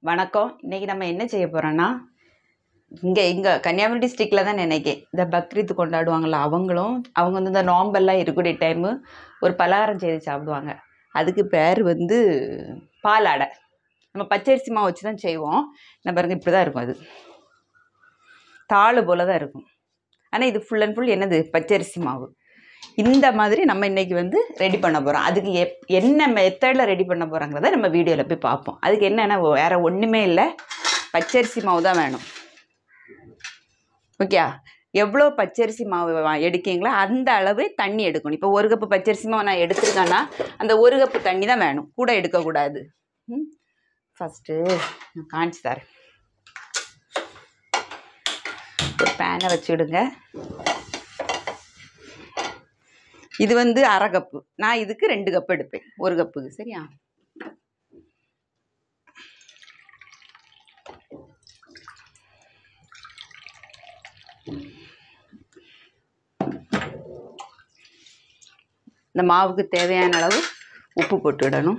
வணக்கம் இன்னைக்கு நம்ம என்ன செய்ய போகிறோன்னா இங்கே இங்கே கன்னியாகுமரி டிஸ்ட்ரிக்டில் தான் நினைக்கேன் இந்த பக்ரீத் கொண்டாடுவாங்கள்ல அவங்களும் அவங்க வந்து இந்த நோம்பெல்லாம் இருக்கக்கூடிய டைமு ஒரு பலகாரம் செய்து சாப்பிடுவாங்க அதுக்கு பேர் வந்து பாலாடை நம்ம பச்சரிசி மாவு வச்சு தான் செய்வோம் நான் பாருங்க இப்படி தான் இருக்கும் அது தாள் போல தான் இருக்கும் ஆனால் இது ஃபுல் அண்ட் ஃபுல் என்னது பச்சரிசி மாவு இந்த மாதிரி நம்ம இன்னைக்கு வந்து ரெடி பண்ண போகிறோம் அதுக்கு எப் என்ன மெத்தடில் ரெடி பண்ண போகிறோங்கிறத நம்ம வீடியோவில் போய் பார்ப்போம் அதுக்கு என்னென்ன வேறு ஒன்றுமே இல்லை பச்சரிசி மாவு தான் வேணும் ஓகே எவ்வளோ பச்சரிசி மாவு வா- எடுக்கீங்களோ அந்த அளவு தண்ணி எடுக்கணும் இப்போ ஒரு கப்பு பச்சரிசி மாவு நான் எடுத்திருக்கேன்னா அந்த ஒரு கப்பு தண்ணி தான் வேணும் கூட எடுக்கக்கூடாது ம் ஃபஸ்ட்டு நான் காமிச்சு தரேன் ஒரு பேனை வச்சுடுங்க இது வந்து அரை கப்பு நான் இதுக்கு ரெண்டு கப் எடுப்பேன் ஒரு கப்புக்கு சரியா இந்த மாவுக்கு தேவையான அளவு உப்பு போட்டுவிடணும்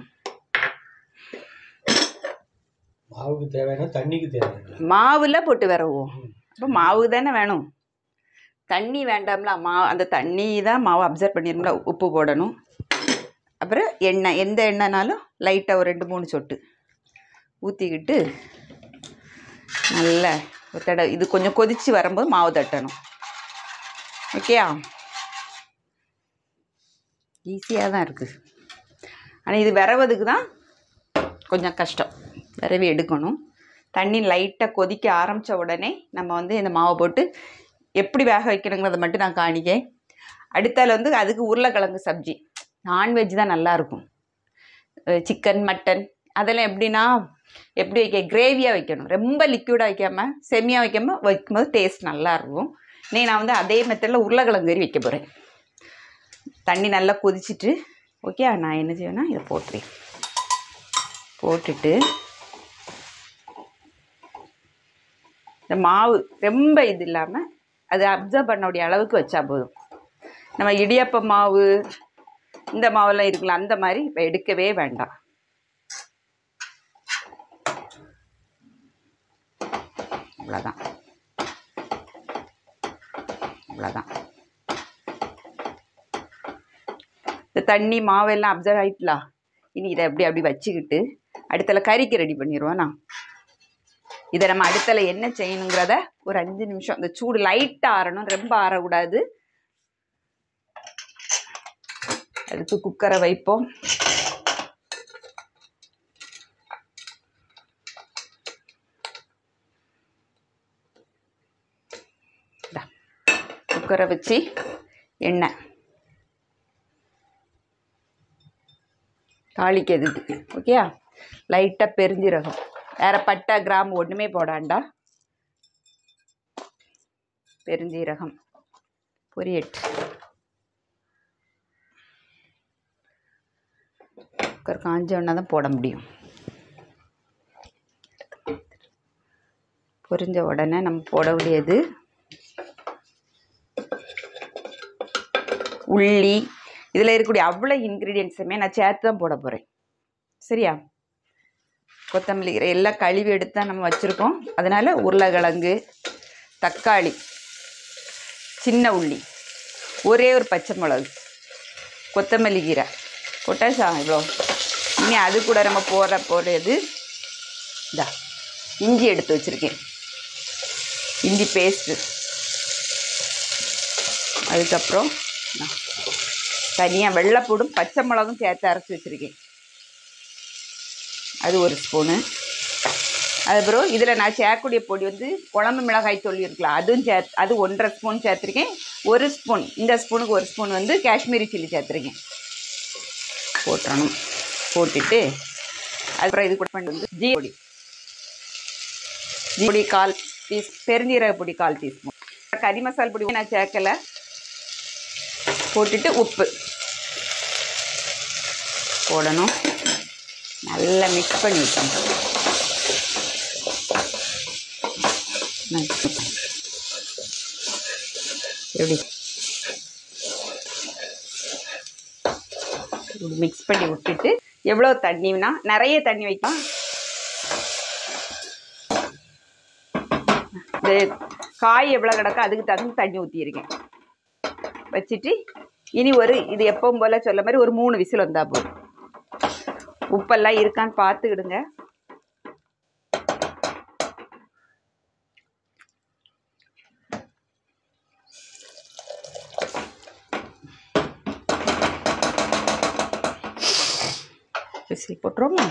மாவுக்கு தேவையான தண்ணிக்கு தேவையான மாவில் போட்டு விரவுவோம் அப்போ மாவு தானே வேணும் தண்ணி வேண்டாம்ல மா அந்த தண்ணி தான் மாவு அப்சர்வ் பண்ணிடும்ல உப்பு போடணும் அப்புறம் எண்ணெய் எந்த எண்ணெய்னாலும் லைட்டாக ஒரு ரெண்டு மூணு சொட்டு ஊற்றிக்கிட்டு நல்ல ஒரு தடவை இது கொஞ்சம் கொதித்து வரும்போது மாவு தட்டணும் ஓகேயா ஈஸியாக தான் இருக்குது ஆனால் இது விரவதுக்கு தான் கொஞ்சம் கஷ்டம் விரவி எடுக்கணும் தண்ணி லைட்டாக கொதிக்க ஆரம்பித்த உடனே நம்ம வந்து இந்த மாவை போட்டு எப்படி வேக வைக்கணுங்கிறத மட்டும் நான் காணிக்கேன் அடுத்தால வந்து அதுக்கு உருளைக்கிழங்கு சப்ஜி நான்வெஜ் தான் நல்லாயிருக்கும் சிக்கன் மட்டன் அதெல்லாம் எப்படின்னா எப்படி வைக்க கிரேவியாக வைக்கணும் ரொம்ப லிக்விடாக வைக்காமல் செமியாக வைக்காமல் வைக்கும்போது டேஸ்ட் நல்லாயிருக்கும் நீ நான் வந்து அதே மெத்தடில் உருளைக்கிழங்கு கறி வைக்க போகிறேன் தண்ணி நல்லா கொதிச்சிட்டு ஓகே நான் என்ன செய்வேன்னா இதை போட்டுறேன் போட்டுட்டு இந்த மாவு ரொம்ப இது இல்லாமல் அது அப்சர்வ் பண்ணக்கூடிய அளவுக்கு வச்சா போதும் நம்ம இடியப்ப மாவு இந்த மாவெல்லாம் இருக்குல்ல அந்த மாதிரி இப்போ எடுக்கவே வேண்டாம் அவ்வளோதான் அவ்வளோதான் இந்த தண்ணி மாவெல்லாம் அப்சர்வ் ஆயிட்டலாம் இனி இதை அப்படி அப்படி வச்சுக்கிட்டு அடுத்தல கறிக்கு ரெடி பண்ணிடுவோம் நான் இதை நம்ம அடுத்தல என்ன செய்யணுங்கிறத ஒரு அஞ்சு நிமிஷம் இந்த சூடு லைட்டாக ஆறணும் ரொம்ப ஆறக்கூடாது அடுத்து குக்கரை வைப்போம் இந்தா. குக்கரை வச்சு எண்ணெய் தாளிக்கிறதுக்கு ஓகேயா லைட்டாக பெருஞ்சீரகம் வேற பட்டை கிராம்பு ஒன்றுமே போடாண்டா பெருஞ்சீரகம் பொரியட்டு குக்கர் காஞ்சோன்னா தான் போட முடியும் பொரிஞ்ச உடனே நம்ம போட வேண்டியது உள்ளி இதில் இருக்கக்கூடிய அவ்வளோ இன்க்ரீடியன்ஸுமே நான் சேர்த்து தான் போட போகிறேன் சரியா கொத்தமல்லி கீரை எல்லாம் கழுவி எடுத்து தான் நம்ம வச்சுருக்கோம் அதனால் உருளைக்கிழங்கு தக்காளி சின்ன உள்ளி ஒரே ஒரு பச்சை மிளகு கொத்தமல்லி கீரை கொட்டாசா இவ்வளோ இனி அது கூட நம்ம போடுற போடுறது இதா இஞ்சி எடுத்து வச்சுருக்கேன் இஞ்சி பேஸ்ட்டு அதுக்கப்புறம் தனியாக வெள்ளைப்பூடும் பச்சை மிளகும் சேர்த்து அரைச்சி வச்சுருக்கேன் அது ஒரு ஸ்பூனு அதுக்கப்புறம் இதில் நான் சேர்க்கக்கூடிய பொடி வந்து குழம்பு மிளகாய் தூள் இருக்கலாம் அதுவும் சே அது ஒன்றரை ஸ்பூன் சேர்த்துருக்கேன் ஒரு ஸ்பூன் இந்த ஸ்பூனுக்கு ஒரு ஸ்பூன் வந்து காஷ்மீரி சில்லி சேர்த்துருக்கேன் போட்டுறணும் போட்டுட்டு அதுக்கப்புறம் இது கூட பண்ணி வந்து ஜீ பொடி ஜீ பொடி கால் டீ பெருஞ்சீரக பொடி கால் டீஸ்பூன் கறி மசால் பொடி நான் சேர்க்கலை போட்டுட்டு உப்பு போடணும் நல்லா மிக்ஸ் பண்ணி விட்டோம் எப்படி மிக்ஸ் பண்ணி விட்டுட்டு எவ்வளோ தண்ணினா நிறைய தண்ணி வைக்கலாம் இந்த காய் எவ்வளோ கிடக்கோ அதுக்கு தகுந்த தண்ணி ஊற்றியிருக்கேன் வச்சுட்டு இனி ஒரு இது எப்பவும் போல் சொல்ல மாதிரி ஒரு மூணு விசில் வந்தா போதும் உப்பெல்லாம் இருக்கான்னு பார்த்துக்கிடுங்க விசில் போட்டுருவோமா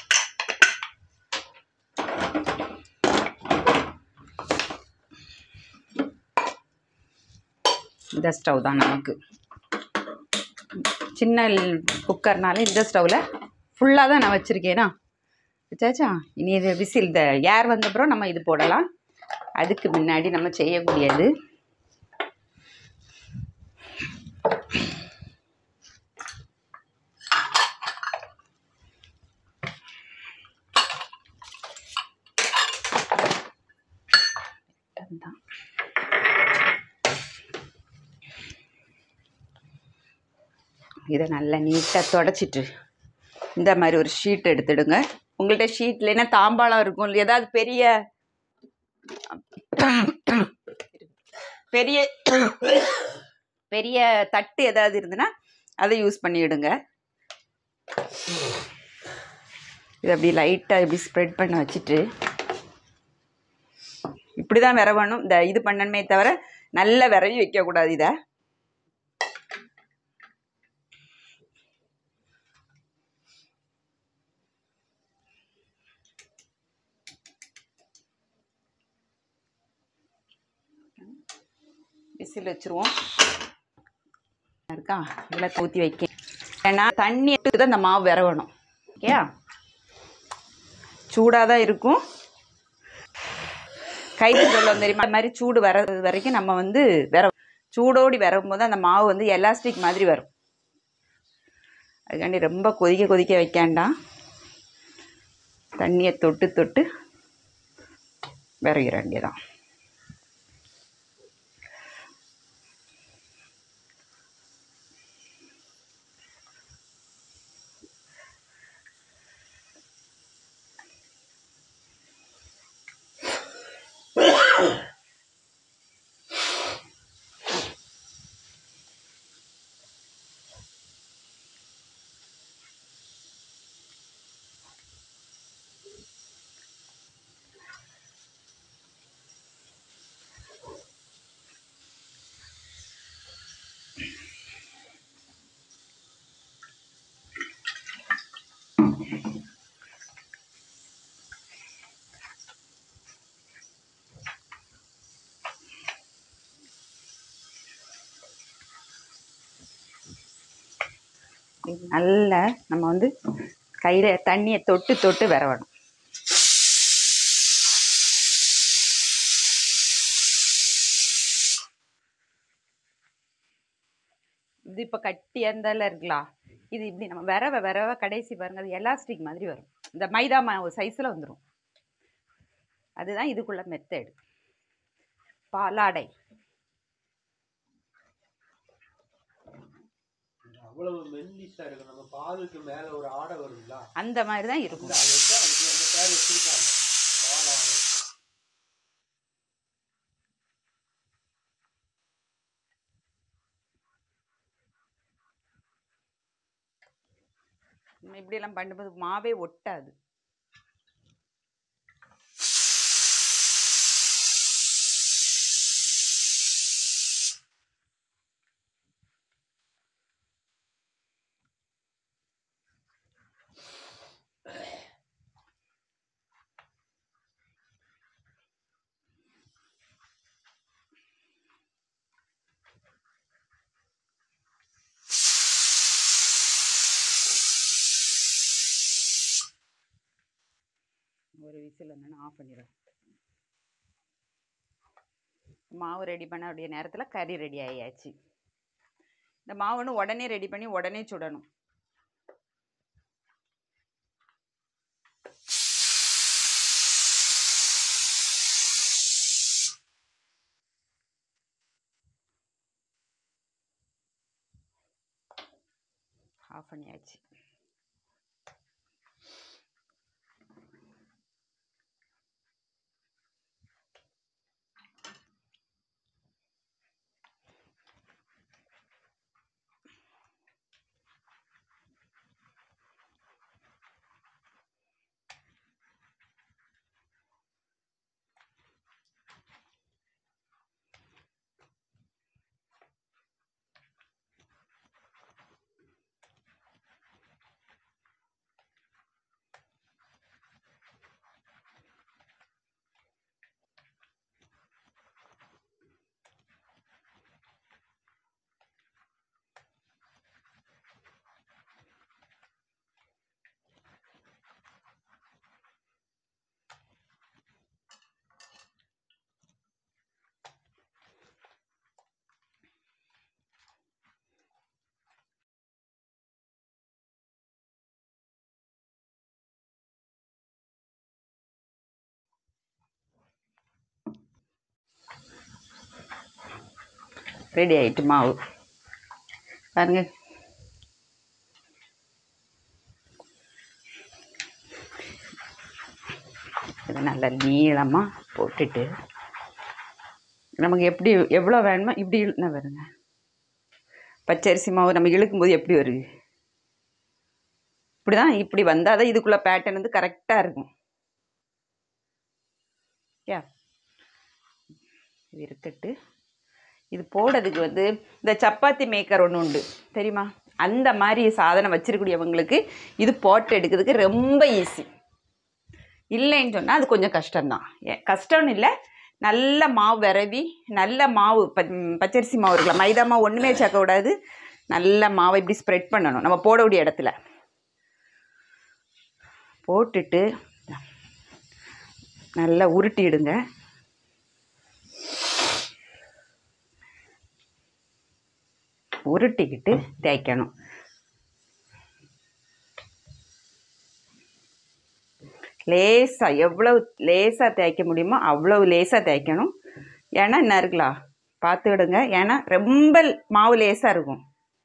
இந்த ஸ்டவ் தான் நமக்கு சின்ன குக்கர்னால இந்த ஸ்டவ்வில் ஃபுல்லாக தான் நான் வச்சுருக்கேனா வச்சாச்சா இனி இது விசில் இந்த ஏர் வந்தப்புறம் நம்ம இது போடலாம் அதுக்கு முன்னாடி நம்ம செய்யக்கூடியது தான் இதை நல்லா நீட்டாக தொடச்சிட்டு இந்த மாதிரி ஒரு ஷீட் எடுத்துடுங்க உங்கள்கிட்ட ஷீட் இல்லைன்னா தாம்பாளம் இருக்கும் ஏதாவது பெரிய பெரிய பெரிய தட்டு ஏதாவது இருந்துன்னா அதை யூஸ் பண்ணிவிடுங்க இதை அப்படி லைட்டாக இப்படி ஸ்ப்ரெட் பண்ண வச்சுட்டு இப்படி தான் விரவணும் இந்த இது பண்ணணுமே தவிர நல்ல விரவி வைக்கக்கூடாது இதை விசில் வச்சுருவோம் இருக்கா இதில் ஊற்றி வைக்க ஏன்னா தண்ணி எடுத்து தான் இந்த மாவு விரவணும் ஓகேயா சூடாக தான் இருக்கும் கை சொல்லுவோம் தெரியுமா அது மாதிரி சூடு வர்றது வரைக்கும் நம்ம வந்து விர சூடோடி விரவும் போது அந்த மாவு வந்து எலாஸ்டிக் மாதிரி வரும் அதுக்காண்டி ரொம்ப கொதிக்க கொதிக்க வைக்காண்டாம் தண்ணியை தொட்டு தொட்டு விரைகிற வேண்டியதான் இது நல்ல நம்ம வந்து கையில் தண்ணியை தொட்டு தொட்டு விரவணும் இது இப்போ கட்டியாக இருந்தால இருக்கலாம் இது இப்படி நம்ம விரவ விரவ கடைசி பாருங்க அது எலாஸ்டிக் மாதிரி வரும் இந்த மைதா மாவு சைஸில் வந்துடும் அதுதான் இதுக்குள்ள மெத்தேடு பாலாடை அவ்வளவு மெல்லிசா இருக்கு நம்ம பாலுக்கு மேல ஒரு ஆடை வருதுல்ல அந்த மாதிரி தான் இருக்கும் அது வந்து அதுக்கு அந்த பேர் வச்சிருக்காங்க பாலாடை நம்ம இப்படியெல்லாம் பண்ணும்போது மாவே ஒட்டாது ஒரு விசில் வந்தோன்னா ஆஃப் பண்ணிடுறேன் மாவு ரெடி பண்ண அப்படியே நேரத்தில் கறி ரெடி ஆகியாச்சு இந்த மாவுன்னு உடனே ரெடி பண்ணி உடனே சுடணும் ஆஃப் பண்ணியாச்சு ரெடி ஆயிட்டு மாவு பாருங்க இதை நல்லா நீளமாக போட்டுட்டு நமக்கு எப்படி எவ்வளோ வேணுமோ இப்படி இழுனா வருங்க பச்சரிசி மாவு நம்ம இழுக்கும்போது எப்படி வருது இப்படி தான் இப்படி வந்தால் தான் இதுக்குள்ளே பேட்டர்ன் வந்து கரெக்டாக இருக்கும் யா இது இருக்கட்டு இது போடுறதுக்கு வந்து இந்த சப்பாத்தி மேக்கர் ஒன்று உண்டு தெரியுமா அந்த மாதிரி சாதனம் வச்சிருக்கக்கூடியவங்களுக்கு இது போட்டு எடுக்கிறதுக்கு ரொம்ப ஈஸி இல்லைன்னு சொன்னால் அது கொஞ்சம் கஷ்டம்தான் ஏ- கஷ்டம்னு இல்லை நல்ல மாவு விரவி நல்ல மாவு ப பச்சரிசி மாவு இருக்கலாம் மைதா மாவு ஒன்றுமே சேர்க்கக்கூடாது நல்ல மாவை இப்படி ஸ்ப்ரெட் பண்ணணும் நம்ம போடக்கூடிய இடத்துல போட்டுட்டு நல்லா உருட்டிடுங்க உருட்டிக்கிட்டு தேய்க்கணும் லேசாக எவ்வளவு லேசாக தேய்க்க முடியுமோ அவ்வளவு லேசாக தேய்க்கணும் ஏன்னா என்ன இருக்கலாம் பார்த்துக்கிடுங்க ஏன்னா ரொம்ப மாவு லேசாக இருக்கும்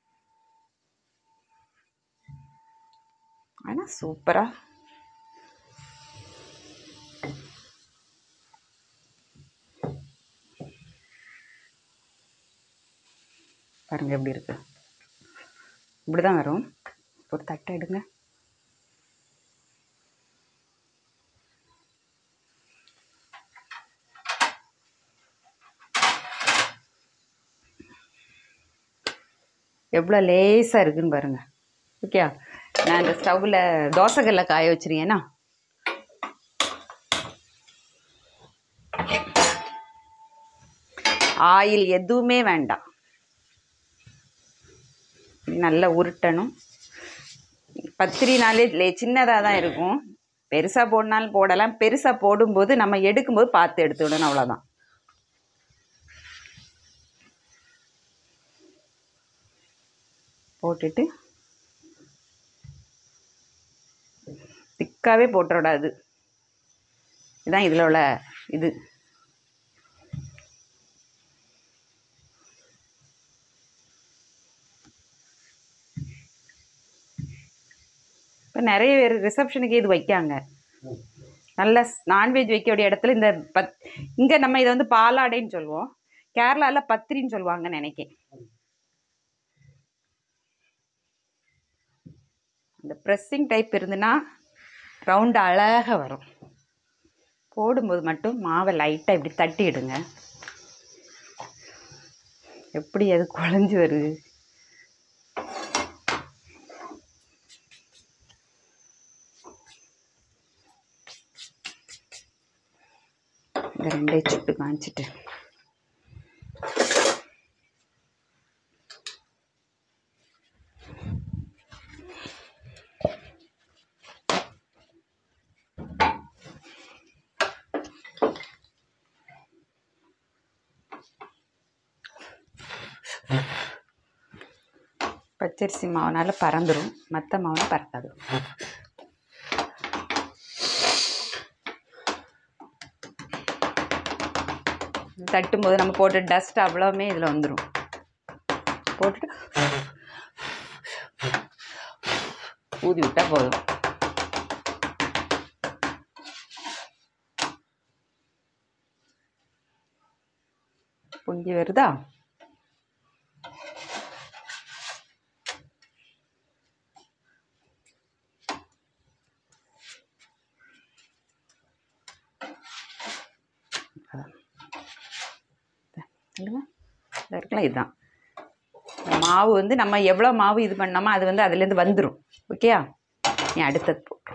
ஆனால் சூப்பராக பாருங்க எப்படி இருக்கு இப்படி தான் வரும் ஒரு தட்டை எடுங்க எவ்வளோ லேசாக இருக்குன்னு பாருங்க ஓகே நான் இந்த ஸ்டவ்வில் தோசைக்கல்ல காய வச்சிருக்கேன்னா ஆயில் எதுவுமே வேண்டாம் நல்லா உருட்டணும் பத்திரினாலே லே சின்னதாக தான் இருக்கும் பெருசாக போடனாலும் போடலாம் பெருசாக போடும்போது நம்ம எடுக்கும்போது பார்த்து எடுத்துவிடணும் அவ்வளோதான் போட்டுட்டு திக்காவே போட்டுறக்கூடாது இதுதான் இதில் உள்ள இது இப்போ நிறைய பேர் ரிசப்ஷனுக்கு இது வைக்காங்க நல்ல நான்வெஜ் வைக்கக்கூடிய இடத்துல இந்த பத் இங்கே நம்ம இதை வந்து பாலாடைன்னு சொல்லுவோம் கேரளாவில் பத்திரின்னு சொல்லுவாங்கன்னு நினைக்கேன் இந்த ப்ரெஸ்ஸிங் டைப் இருந்துன்னா ரவுண்டு அழகாக வரும் போடும்போது மட்டும் மாவை லைட்டாக இப்படி தட்டிடுங்க எப்படி அது குழஞ்சி வருது இந்த ரெண்டையும் சுட்டு காமிச்சிட்டு பச்சரிசி மாவுனால பறந்துடும் மற்ற மாவுனா பறக்காது தட்டும்போது நம்ம போட்ட டஸ்ட் அவ்வளோவுமே இதில் வந்துடும் போட்டுட்டு ஊதி விட்டா போதும் பொங்கி வருதா சொல்லுங்க இதில் இருக்கலாம் இதுதான் இந்த மாவு வந்து நம்ம எவ்வளோ மாவு இது பண்ணோமோ அது வந்து அதுலேருந்து வந்துடும் ஓகேயா நீ அடுத்தது போட்டு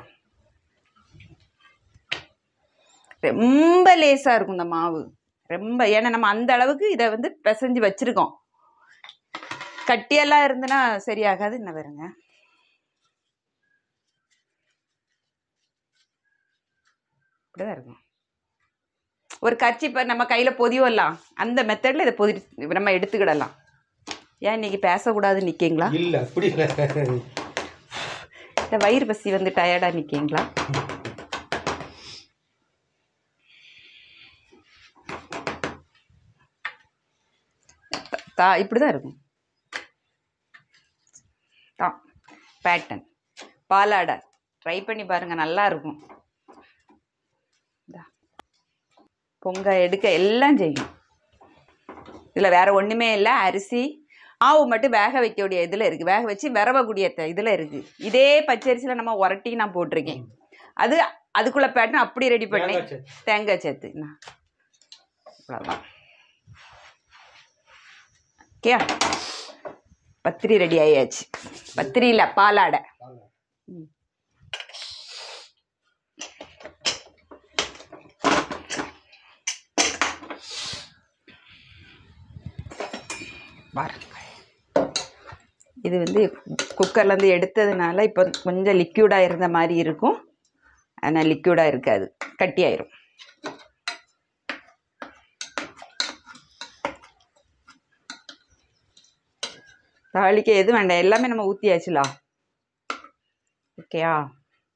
ரொம்ப லேசாக இருக்கும் இந்த மாவு ரொம்ப ஏன்னா நம்ம அந்த அளவுக்கு இதை வந்து பிசைஞ்சு வச்சுருக்கோம் கட்டியெல்லாம் இருந்துன்னா சரியாகாது என்ன வருங்க இப்படிதான் இருக்கும் ஒரு கர்ச்சிப்பை நம்ம கையில் பொதிவலாம் அந்த மெத்தடில் இதை பொதி நம்ம எடுத்துக்கிடலாம் ஏன் இன்னைக்கு பேசக்கூடாதுன்னு நிற்கீங்களா இல்ல அப்படி இல்ல இல்லை வயிறு பசி வந்து டயர்டாக நிற்கீங்களா சா இப்படி தான் இருக்கும் தான் பேட்டன் பாலாடை ட்ரை பண்ணி பாருங்கள் நல்லா இருக்கும் இந்தா. பொங்க எடுக்க எல்லாம் செய்யும் இதில் வேற ஒன்றுமே இல்லை அரிசி மாவு மட்டும் வேக வைக்கக்கூடிய இதில் இருக்குது வேக வச்சு விரவக்கூடிய இதில் இருக்குது இதே பச்சரிசியில் நம்ம உரட்டி நான் போட்டிருக்கேன் அது அதுக்குள்ளே பேட்டன் அப்படி ரெடி பண்ணி தேங்காய் சட்னி. தேங்காய் சேர்த்து நான் அவ்வளோதான் ஓகே பத்திரி ரெடி ஆயாச்சு பத்திரி இல்லை பாலாடை ம். பாருங்க இது வந்து குக்கர்லேருந்து எடுத்ததுனால இப்போ கொஞ்சம் லிக்யூடாக இருந்த மாதிரி இருக்கும் ஆனால் லிக்யூடாக இருக்காது கட்டியாயிரும் தாளிக்க எதுவும் வேண்டாம் எல்லாமே நம்ம ஊற்றியாச்சுலா ஓகேயா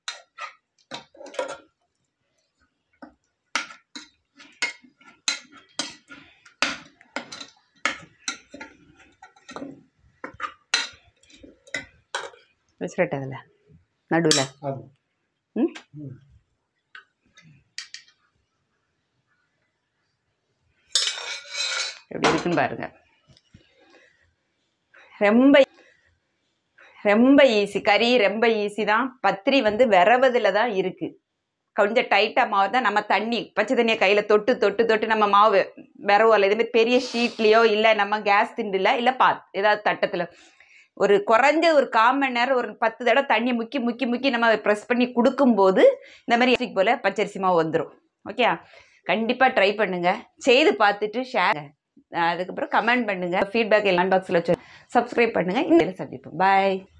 வச்சுரட்டா அதில் நடுவில் ஆமா. ம் ம். எப்படி இருக்குன்னு பாருங்க ரொம்ப ரொம்ப ஈஸி கறி ரொம்ப ஈஸி தான் பத்திரி வந்து விரவதில் தான் இருக்குது கொஞ்சம் டைட்டாக மாவு தான் நம்ம தண்ணி பச்சை தண்ணியை கையில் தொட்டு தொட்டு தொட்டு நம்ம மாவு விரவல இதுமாதிரி பெரிய ஷீட்லேயோ இல்லை நம்ம கேஸ் திண்டில் இல்லை பாத் ஏதாவது தட்டத்தில் ஒரு குறைஞ்ச ஒரு கால் மணி நேரம் ஒரு பத்து தடவை தண்ணி முக்கி முக்கி முக்கி நம்ம ப்ரெஸ் பண்ணி கொடுக்கும்போது இந்த மாதிரி அரிசி போல் பச்சரிசி மாவு வந்துடும் ஓகே கண்டிப்பாக ட்ரை பண்ணுங்கள் செய்து பார்த்துட்டு ஷேர் அதுக்கப்புறம் கமெண்ட் பண்ணுங்கள் ஃபீட்பேக் எல்லாம் பாக்ஸில் வச்சு சப்ஸ்கிரைப் பண்ணுங்கள் இங்கே சந்திப்போம் பாய்